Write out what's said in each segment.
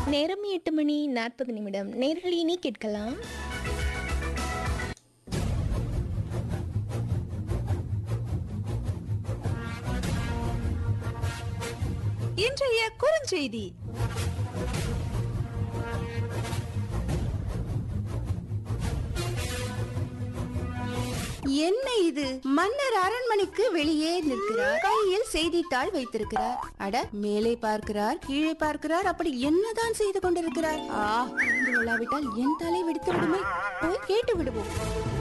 நேரம் எட்டு மணி நாற்பது நிமிடம் நேர்கள் இனி கேட்கலாம் இன்றைய குறுஞ்செய்தி என்ன இது மன்னர் அரண்மனைக்கு வெளியே நிற்கிறார் கையில் செய்தித்தாள் வைத்திருக்கிறார் அட மேலே பார்க்கிறார் கீழே பார்க்கிறார் அப்படி என்னதான் செய்து கொண்டிருக்கிறார் ஆ புரிந்து கொள்ளாவிட்டால் என் தலை வெடித்து விடுமே போய் கேட்டு விடுவோம்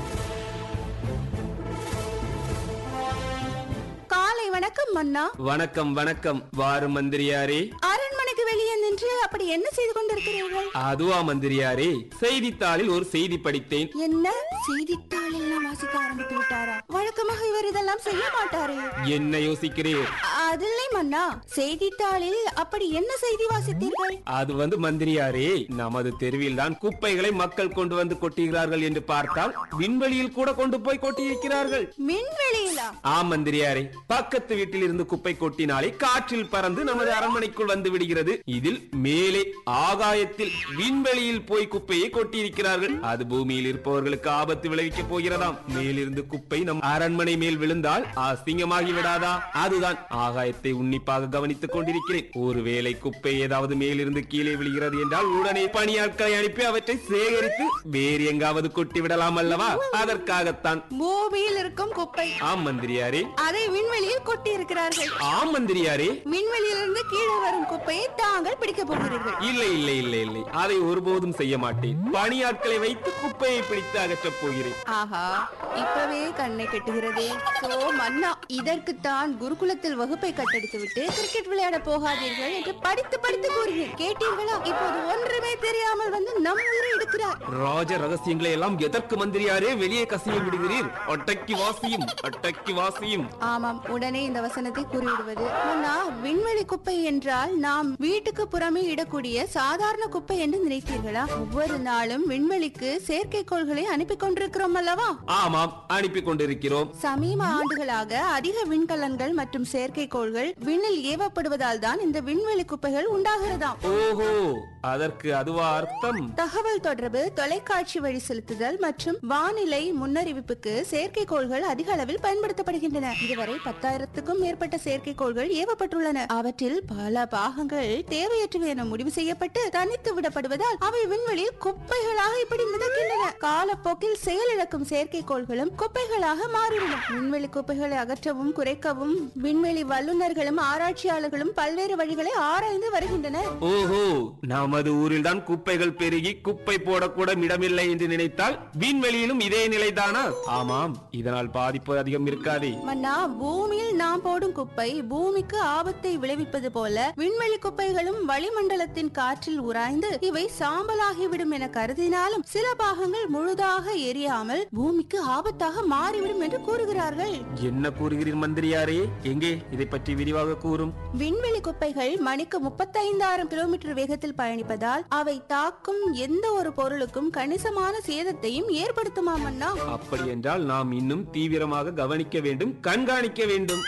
காலை வணக்கம் மன்னா வணக்கம் வணக்கம் வாரு மந்திரியாரே அரண்மனைக்கு வெளியே நின்று அப்படி என்ன செய்து கொண்டிருக்கிறீர்கள் அதுவா மந்திரியாரே செய்தித்தாளில் ஒரு செய்தி படித்தேன் என்ன செய்தித்தாள் எல்லாம் வாசிக்க ஆரம்பித்து விட்டாரா வழக்கமாக இவர் இதெல்லாம் செய்ய மாட்டாரே என்ன யோசிக்கிறீர் அதில்லை மன்னா செய்தித்தாளில் அப்படி என்ன செய்தி வாசித்தீர்கள் அது வந்து மந்திரியாரே நமது தெருவில் தான் குப்பைகளை மக்கள் கொண்டு வந்து கொட்டுகிறார்கள் என்று பார்த்தால் விண்வெளியில் கூட கொண்டு போய் கொட்டியிருக்கிறார்கள் மின்வெளியிலா ஆம் மந்திரியாரே பக்கத்து வீட்டில் இருந்து குப்பை கொட்டினாலே காற்றில் பறந்து நமது அரண்மனைக்குள் வந்து விடுகிறது இதில் மேலே ஆகாயத்தில் விண்வெளியில் போய் குப்பையை கொட்டியிருக்கிறார்கள் அது பூமியில் இருப்பவர்களுக்கு ஆபத்து விளைவிக்க போகிறதாம் மேலிருந்து குப்பை நம் அரண்மனை மேல் விழுந்தால் அசிங்கமாகி விடாதா அதுதான் ஆகாயத்தை உன்னிப்பாக கவனித்துக் கொண்டிருக்கிறேன் ஒருவேளை குப்பை ஏதாவது மேலிருந்து கீழே விழுகிறது என்றால் உடனே பணியாட்களை அனுப்பி அவற்றை சேகரித்து வேறு எங்காவது கொட்டி விடலாம் அல்லவா அதற்காகத்தான் பூமியில் இருக்கும் குப்பை ஆம் மந்திரியாரே அதை விண்வெளியில் கொட்டி இருக்கிறார்கள் ஆம் மந்திரியாரே விண்வெளியிலிருந்து கீழே வரும் குப்பையை தாங்கள் பிடிக்க போகிறீர்கள் இல்லை இல்லை இல்லை இல்லை அதை ஒருபோதும் செய்ய மாட்டேன் பணியாட்களை வைத்து குப்பையை பிடித்து அகற்றப் போகிறேன் ஆஹா இப்பவே கண்ணை கட்டுகிறதே சோ மன்னா இதற்குத்தான் குருகுலத்தில் வகுப்பை கட்டடித்து விட்டு கிரிக்கெட் விளையாட போகாதீர்கள் என்று படித்து படித்து கூறினேன் கேட்டீர்களா இப்போது ஒன்றுமே தெரியாமல் வந்து நம் உயிரை எடுக்கிறார் ராஜ ரகசியங்களை எல்லாம் எதற்கு மந்திரியாரே வெளியே கசிய விடுகிறீர் அட்டக்கி வாசியும் அட்டக்கி வாசியும் ஆமாம் உடனே இந்த வசனத்தை கூறிவிடுவது மன்னா விண்வெளி குப்பை என்றால் நாம் வீட்டுக்கு புறமே இடக்கூடிய சாதாரண குப்பை என்று நினைத்தீர்களா ஒவ்வொரு நாளும் விண்வெளிக்கு செயற்கைக்கோள்களை அனுப்பி கொண்டிருக்கிறோம் அல்லவா ஆமாம் அனுப்பி கொண்டிருக்கிறோம் சமீப ஆண்டுகளாக அதிக விண்கலன்கள் மற்றும் செயற்கைக்கோள்கள் விண்ணில் ஏவப்படுவதால் தான் இந்த விண்வெளி குப்பைகள் உண்டாகிறதாம் ஓஹோ அதற்கு அதுவா அர்த்தம் தகவல் தொடர்பு தொலைக்காட்சி வழி செலுத்துதல் மற்றும் வானிலை முன்னறிவிப்புக்கு செயற்கைக்கோள்கள் அதிக அளவில் பயன்படுத்தப்படுகின்றன இதுவரை பத்தாயிரத்துக்கும் மேற்பட்ட செயற்கைக்கோள்கள் ஏவப்பட்டுள்ளன அவற்றில் பல பாகங்கள் தேவையற்றவை என முடிவு செய்யப்பட்டு தனித்து விடப்படுவதால் அவை விண்வெளியில் குப்பைகளாக இப்படி மிதக்கின்றன காலப்போக்கில் செயலிழக்கும் செயற்கைக்கோள்களும் குப்பைகளாக மாறிவிடும் விண்வெளி குப்பைகளை அகற்றவும் குறைக்கவும் விண்வெளி வல்லுநர்களும் ஆராய்ச்சியாளர்களும் பல்வேறு வழிகளை ஆராய்ந்து வருகின்றனர் ஓஹோ நமது ஊரில் தான் குப்பைகள் பெருகி குப்பை போடக்கூட இடமில்லை என்று நினைத்தால் விண்வெளியிலும் இதே நிலைதானா ஆமாம் இதனால் பாதிப்பு அதிகம் இருக்காதே மன்னா பூமியில் நாம் போடும் குப்பை பூமிக்கு ஆபத்தை விளைவிப்பது போல விண்வெளி குப்பைகளும் வளிமண்டலத்தின் காற்றில் உராய்ந்து இவை சாம்பலாகிவிடும் என கருதினாலும் சில பாகங்கள் முழுதாக எரியாமல் பூமிக்கு ஆபத்தாக மாறிவிடும் என்று கூறுகிறார்கள் என்ன கூறுகிறீர் மந்திரியாரே எங்கே இதை பற்றி விரிவாக கூறும் விண்வெளி குப்பைகள் மணிக்கு முப்பத்தைந்தாயிரம் கிலோமீட்டர் வேகத்தில் பயணிப்பதால் அவை தாக்கும் எந்த ஒரு பொருளுக்கும் கணிசமான சேதத்தையும் ஏற்படுத்துமாம் அண்ணா அப்படி என்றால் நாம் இன்னும் தீவிரமாக கவனிக்க வேண்டும் கண்காணிக்க வேண்டும்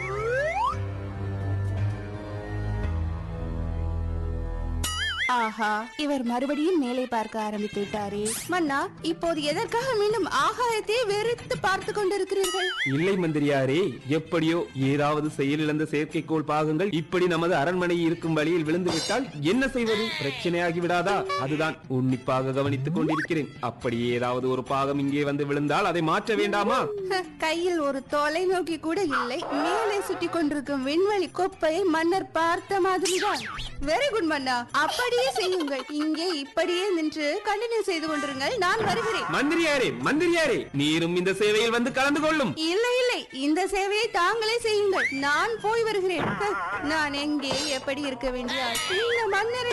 ஆஹா இவர் மறுபடியும் மேலே பார்க்க ஆரம்பித்து விட்டாரே மன்னா இப்போது எதற்காக மீண்டும் ஆகாயத்தையே வெறுத்து பார்த்து கொண்டிருக்கிறீர்கள் இல்லை மந்திரியாரே எப்படியோ ஏதாவது செயலிழந்த செயற்கைக்கோள் பாகங்கள் இப்படி நமது அரண்மனை இருக்கும் வழியில் விழுந்து விட்டால் என்ன செய்வது பிரச்சனையாகி விடாதா அதுதான் உன்னிப்பாக கவனித்துக் கொண்டிருக்கிறேன் அப்படி ஏதாவது ஒரு பாகம் இங்கே வந்து விழுந்தால் அதை மாற்ற வேண்டாமா ஹ, கையில் ஒரு தொலைநோக்கி கூட இல்லை மேலே சுற்றி கொண்டிருக்கும் விண்வெளி குப்பையை மன்னர் பார்த்த மாதிரிதான் வெரி குட் மன்னா அப்படியே செய்யுங்கள் இங்கே இப்படியே நின்று கண்டினியூ செய்து கொண்டிருங்கள் நான் வருகிறேன் மந்திரியாரே மந்திரியாரே நீரும் இந்த சேவையில் வந்து கலந்து கொள்ளும் இல்லை இல்லை இந்த சேவையை தாங்களே செய்யுங்கள் நான் போய் வருகிறேன் ஹ, நான் எங்கே எப்படி இருக்க வேண்டிய இந்த மன்னரை